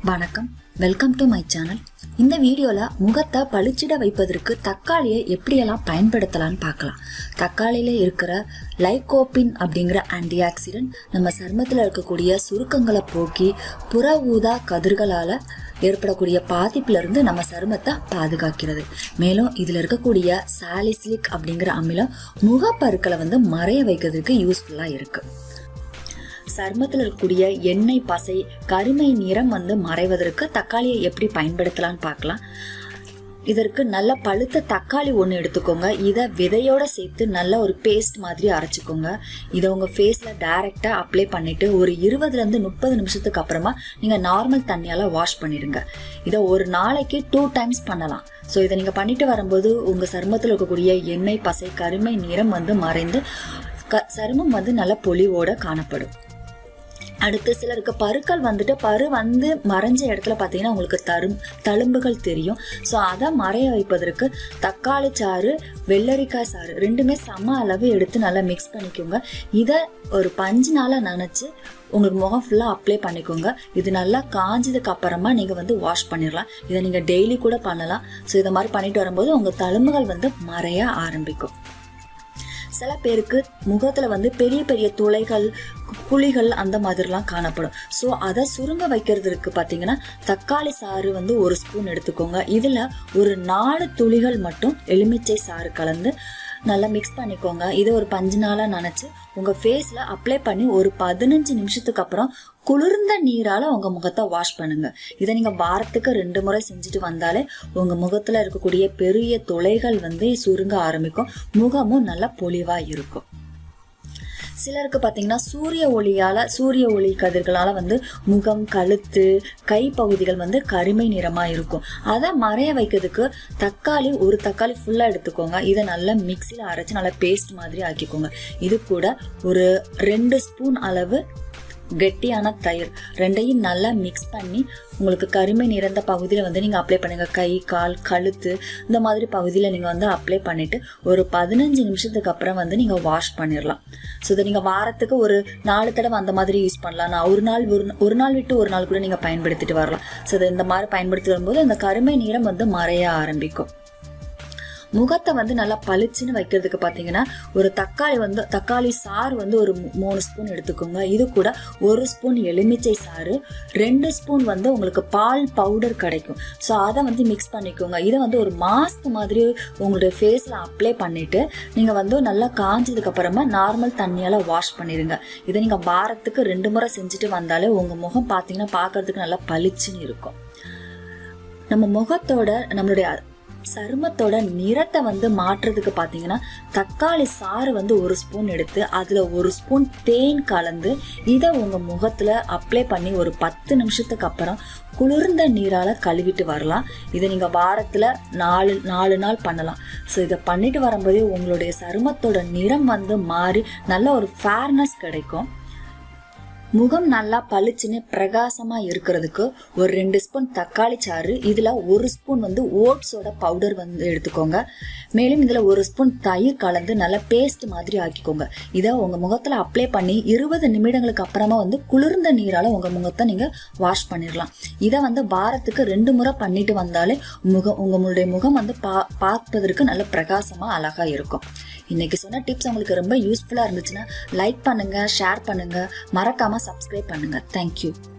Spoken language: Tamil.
வணக்கம் வெல்கம் டு மை சேனல் இந்த வீடியோவில் முகத்தை பளிச்சிட வைப்பதற்கு தக்காளியை எப்படியெல்லாம் பயன்படுத்தலாம்னு பார்க்கலாம் தக்காளியில் இருக்கிற லைகோபின் அப்படிங்கிற ஆன்டி ஆக்சிடென்ட் நம்ம சருமத்தில் இருக்கக்கூடிய சுருக்கங்களை போக்கி புற ஊதா கதிர்களால் ஏற்படக்கூடிய பாதிப்பிலிருந்து நம்ம சருமத்தை பாதுகாக்கிறது மேலும் இதில் இருக்கக்கூடிய சாலிசிலிக் அப்படிங்கிற அமிலம் முகப்பருக்களை வந்து மறைய வைக்கிறதுக்கு யூஸ்ஃபுல்லாக இருக்குது சருமத்தில் இருக்கக்கூடிய எண்ணெய் பசை கருமை நிறம் வந்து மறைவதற்கு தக்காளியை எப்படி பயன்படுத்தலாம்னு பார்க்கலாம் இதற்கு நல்ல பழுத்த தக்காளி ஒன்று எடுத்துக்கோங்க இதை விதையோட சேர்த்து நல்ல ஒரு பேஸ்ட் மாதிரி அரைச்சிக்கோங்க இதை உங்கள் ஃபேஸில் டைரெக்டாக அப்ளை பண்ணிவிட்டு ஒரு இருபதுலேருந்து முப்பது நிமிஷத்துக்கு அப்புறமா நீங்கள் நார்மல் தண்ணியால் வாஷ் பண்ணிடுங்க இதை ஒரு நாளைக்கு டூ டைம்ஸ் பண்ணலாம் ஸோ இதை நீங்கள் பண்ணிட்டு வரும்போது உங்கள் சருமத்தில் இருக்கக்கூடிய எண்ணெய் பசை கருமை நிறம் வந்து மறைந்து க சருமம் வந்து நல்ல பொலிவோட காணப்படும் அடுத்து சிலருக்கு பருக்கள் வந்துட்டு பரு வந்து மறைஞ்ச இடத்துல பார்த்தீங்கன்னா உங்களுக்கு தரும் தழும்புகள் தெரியும் ஸோ அதை மறைய வைப்பதற்கு தக்காளி சாறு வெள்ளரிக்காய் சாறு ரெண்டுமே சம அளவு எடுத்து நல்லா மிக்ஸ் பண்ணிக்கோங்க இதை ஒரு பஞ்சு நாளாக நினச்சி உங்களுக்கு முகம் ஃபுல்லாக அப்ளை பண்ணிக்கோங்க இது நல்லா காஞ்சதுக்கு அப்புறமா நீங்கள் வந்து வாஷ் பண்ணிடலாம் இதை நீங்கள் டெய்லி கூட பண்ணலாம் ஸோ இதை மாதிரி பண்ணிட்டு வரும்போது உங்கள் தழும்புகள் வந்து மறைய ஆரம்பிக்கும் சில பேருக்கு முகத்துல வந்து பெரிய பெரிய துளைகள் குழிகள் அந்த மாதிரிலாம் காணப்படும் ஸோ அதை சுருங்க வைக்கிறதுக்கு பார்த்தீங்கன்னா தக்காளி சாறு வந்து ஒரு ஸ்பூன் எடுத்துக்கோங்க இதில் ஒரு நாலு துளிகள் மட்டும் எலுமிச்சை சாறு கலந்து நல்லா மிக்ஸ் பண்ணிக்கோங்க இதை ஒரு பஞ்சு நாளாக நினச்சி உங்கள் ஃபேஸில் அப்ளை பண்ணி ஒரு பதினஞ்சு நிமிஷத்துக்கு அப்புறம் குளிர்ந்த நீரால் உங்கள் முகத்தை வாஷ் பண்ணுங்க இதை நீங்கள் வாரத்துக்கு ரெண்டு முறை செஞ்சுட்டு வந்தாலே உங்கள் முகத்தில் இருக்கக்கூடிய பெரிய துளைகள் வந்து சுருங்க ஆரம்பிக்கும் முகமும் நல்லா பொலிவாக இருக்கும் சிலருக்கு பார்த்தீங்கன்னா சூரிய ஒளியால் சூரிய ஒளி கதிர்களால் வந்து முகம் கழுத்து கை பகுதிகள் வந்து கருமை நிறமாக இருக்கும் அதை மறைய வைக்கிறதுக்கு தக்காளி ஒரு தக்காளி ஃபுல்லாக எடுத்துக்கோங்க இதை நல்லா மிக்சியில் அரைச்சி நல்லா பேஸ்ட் மாதிரி ஆக்கிக்கோங்க இது கூட ஒரு ரெண்டு ஸ்பூன் அளவு கெட்டியான தயிர் ரெண்டையும் நல்லா மிக்ஸ் பண்ணி உங்களுக்கு கருமை நிறைந்த பகுதியில் வந்து நீங்கள் அப்ளை பண்ணுங்கள் கை கால் கழுத்து இந்த மாதிரி பகுதியில் நீங்கள் வந்து அப்ளை பண்ணிவிட்டு ஒரு பதினஞ்சு நிமிஷத்துக்கு அப்புறம் வந்து நீங்கள் வாஷ் பண்ணிடலாம் ஸோ இதை நீங்கள் வாரத்துக்கு ஒரு நாலு தடவை அந்த மாதிரி யூஸ் பண்ணலாம் நான் ஒரு நாள் ஒரு ஒரு நாள் விட்டு ஒரு நாள் கூட நீங்கள் பயன்படுத்திட்டு வரலாம் ஸோ இதை இந்த மாதிரி பயன்படுத்தி வரும்போது அந்த கருமை நிறம் வந்து மறைய ஆரம்பிக்கும் முகத்தை வந்து நல்லா பளிச்சுன்னு வைக்கிறதுக்கு பார்த்தீங்கன்னா ஒரு தக்காளி வந்து தக்காளி சாறு வந்து ஒரு மூணு ஸ்பூன் எடுத்துக்கோங்க இது கூட ஒரு ஸ்பூன் எலுமிச்சை சாறு ரெண்டு ஸ்பூன் வந்து உங்களுக்கு பால் பவுடர் கிடைக்கும் ஸோ அதை வந்து மிக்ஸ் பண்ணிக்கோங்க இதை வந்து ஒரு மாஸ்க் மாதிரி உங்களுடைய ஃபேஸில் அப்ளை பண்ணிவிட்டு நீங்கள் வந்து நல்லா காஞ்சதுக்கு அப்புறமா நார்மல் தண்ணியால் வாஷ் பண்ணிடுங்க இதை நீங்கள் வாரத்துக்கு ரெண்டு முறை செஞ்சுட்டு வந்தாலே உங்கள் முகம் பார்த்தீங்கன்னா பார்க்கறதுக்கு நல்லா பளிச்சுன்னு இருக்கும் நம்ம முகத்தோட நம்மளுடைய சருமத்தோட நிறத்தை வந்து மாற்றுறதுக்கு பார்த்தீங்கன்னா தக்காளி சாறு வந்து ஒரு ஸ்பூன் எடுத்து அதில் ஒரு ஸ்பூன் தேன் கலந்து இதை உங்கள் முகத்தில் அப்ளை பண்ணி ஒரு பத்து நிமிஷத்துக்கு அப்புறம் குளிர்ந்த நீரால் கழுவிட்டு வரலாம் இதை நீங்கள் வாரத்தில் நாலு நாலு நாள் பண்ணலாம் ஸோ இதை பண்ணிட்டு வரும்போதே உங்களுடைய சருமத்தோட நிறம் வந்து மாறி நல்ல ஒரு ஃபேர்னஸ் கிடைக்கும் முகம் நல்லா பளிச்சுன்னு பிரகாசமா இருக்கிறதுக்கு ஒரு ரெண்டு ஸ்பூன் தக்காளி சாறு இதுல ஒரு ஸ்பூன் வந்து ஓட்ஸோட பவுடர் வந்து எடுத்துக்கோங்க மேலும் இதுல ஒரு ஸ்பூன் தயிர் கலந்து நல்லா பேஸ்ட் மாதிரி ஆக்கிக்கோங்க இதை உங்க முகத்துல அப்ளை பண்ணி இருபது நிமிடங்களுக்கு அப்புறமா வந்து குளிர்ந்த நீரால உங்க முகத்தை நீங்க வாஷ் பண்ணிடலாம் இதை வந்து வாரத்துக்கு ரெண்டு முறை பண்ணிட்டு வந்தாலே முகம் உங்களுடைய முகம் வந்து பா பார்ப்பதற்கு நல்ல பிரகாசமா அழகா இருக்கும் இன்னைக்கு சொன்ன டிப்ஸ் உங்களுக்கு ரொம்ப யூஸ்ஃபுல்லா இருந்துச்சுன்னா லைக் பண்ணுங்க ஷேர் பண்ணுங்க மறக்காம சப்ஸ்கிரைப் பண்ணுங்க தேங்க்யூ